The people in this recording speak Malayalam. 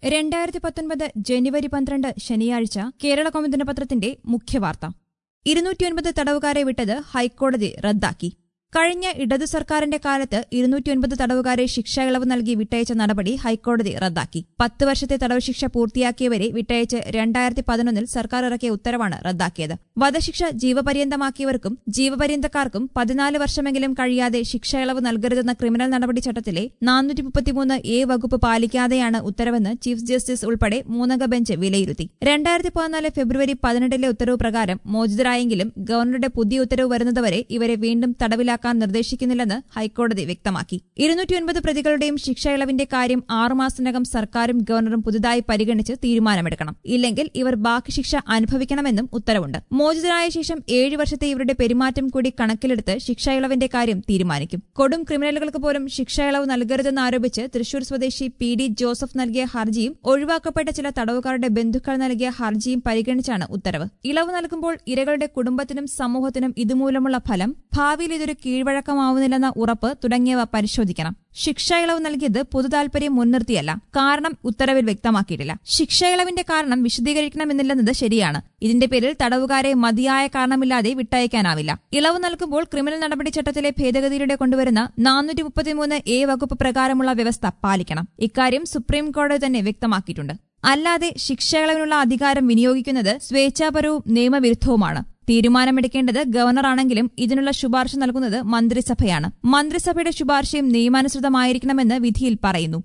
രണ്ടായിരത്തി പത്തൊൻപത് ജനുവരി പന്ത്രണ്ട് ശനിയാഴ്ച കേരള കൗമുദി പത്രത്തിന്റെ മുഖ്യവാർത്ത ഇരുന്നൂറ്റിയൊൻപത് തടവുകാരെ വിട്ടത് ഹൈക്കോടതി റദ്ദാക്കി കഴിഞ്ഞ ഇടതു സർക്കാരിന്റെ കാലത്ത് ഇരുന്നൂറ്റിയൊൻപത് തടവുകാരെ ശിക്ഷാ ഇളവ് നൽകി വിട്ടയച്ച നടപടി ഹൈക്കോടതി റദ്ദാക്കി പത്ത് വർഷത്തെ തടവ് ശിക്ഷ പൂർത്തിയാക്കിയവരെ വിട്ടയച്ച് രണ്ടായിരത്തി പതിനൊന്നിൽ സർക്കാർ ഇറക്കിയ ഉത്തരവാണ് റദ്ദാക്കിയത് വധശിക്ഷ ജീവപര്യന്തമാക്കിയവർക്കും ജീവപര്യന്തക്കാർക്കും പതിനാല് വർഷമെങ്കിലും കഴിയാതെ ശിക്ഷാ ഇളവ് നൽകരുതെന്ന ക്രിമിനൽ നടപടി ചട്ടത്തിലെ നാനൂറ്റി മുപ്പത്തിമൂന്ന് എ വകുപ്പ് പാലിക്കാതെയാണ് ഉത്തരവെന്ന് ചീഫ് ജസ്റ്റിസ് ഉൾപ്പെടെ മൂന്നംഗ ബെഞ്ച് വിലയിരുത്തി രണ്ടായിരത്തി പതിനാല് ഫെബ്രുവരി പതിനെട്ടിലെ ഉത്തരവ് പ്രകാരം മോചിതരായെങ്കിലും ഗവർണറുടെ പുതിയ ഉത്തരവ് വരുന്നതുവരെ ഇവരെ വീണ്ടും തടവിലാക്കാൻ നിർദ്ദേശിക്കുന്നില്ലെന്ന് ഹൈക്കോടതി വ്യക്തമാക്കി ഇരുന്നൂറ്റിയൊൻപത് പ്രതികളുടെയും ശിക്ഷ ഇളവിന്റെ കാര്യം ആറുമാസത്തിനകം സർക്കാരും ഗവർണറും പുതുതായി പരിഗണിച്ച് തീരുമാനമെടുക്കണം ഇല്ലെങ്കിൽ ഇവർ ബാക്കി ശിക്ഷ അനുഭവിക്കണമെന്നും ഉത്തരവുണ്ട് മോചിതരായ ശേഷം ഏഴ് വർഷത്തെ ഇവരുടെ പെരുമാറ്റം കൂടി കണക്കിലെടുത്ത് ശിക്ഷ ഇളവിന്റെ കാര്യം തീരുമാനിക്കും കൊടും ക്രിമിനലുകൾക്ക് പോലും ശിക്ഷ ഇളവ് നൽകരുതെന്നാരോപിച്ച് തൃശൂർ സ്വദേശി പി ഡി ജോസഫ് നൽകിയ ഹർജിയും ഒഴിവാക്കപ്പെട്ട ചില തടവുകാരുടെ ബന്ധുക്കൾ നൽകിയ ഹർജിയും പരിഗണിച്ചാണ് ഉത്തരവ് ഇളവ് നൽകുമ്പോൾ ഇരകളുടെ കുടുംബത്തിനും സമൂഹത്തിനും ഇതുമൂലമുള്ള ഫലം ഭാവിയിൽ ഇതൊരു കീഴ്വഴക്കമാവുന്നില്ലെന്ന ഉറപ്പ് തുടങ്ങിയവ പരിശോധിക്കണം ശിക്ഷ ഇളവ് നൽകിയത് പൊതുതാൽപര്യം മുൻനിർത്തിയല്ല കാരണം ഉത്തരവിൽ വ്യക്തമാക്കിയിട്ടില്ല ശിക്ഷ ഇളവിന്റെ കാരണം വിശദീകരിക്കണമെന്നില്ലെന്നത് ശരിയാണ് ഇതിന്റെ പേരിൽ തടവുകാരെ മതിയായ കാരണമില്ലാതെ വിട്ടയക്കാനാവില്ല ഇളവ് നൽകുമ്പോൾ ക്രിമിനൽ നടപടി ചട്ടത്തിലെ ഭേദഗതിയിലൂടെ കൊണ്ടുവരുന്ന നാനൂറ്റി മുപ്പത്തിമൂന്ന് എ വകുപ്പ് പ്രകാരമുള്ള വ്യവസ്ഥ പാലിക്കണം ഇക്കാര്യം സുപ്രീം കോടതി തന്നെ വ്യക്തമാക്കിയിട്ടുണ്ട് അല്ലാതെ ശിക്ഷ ഇളവിനുള്ള അധികാരം വിനിയോഗിക്കുന്നത് സ്വേച്ഛാപരവും നിയമവിരുദ്ധവുമാണ് തീരുമാനമെടുക്കേണ്ടത് ഗവർണറാണെങ്കിലും ഇതിനുള്ള ശുപാർശ നൽകുന്നത് മന്ത്രിസഭയാണ് മന്ത്രിസഭയുടെ ശുപാർശയും നിയമാനുസൃതമായിരിക്കണമെന്ന് വിധിയിൽ പറയുന്നു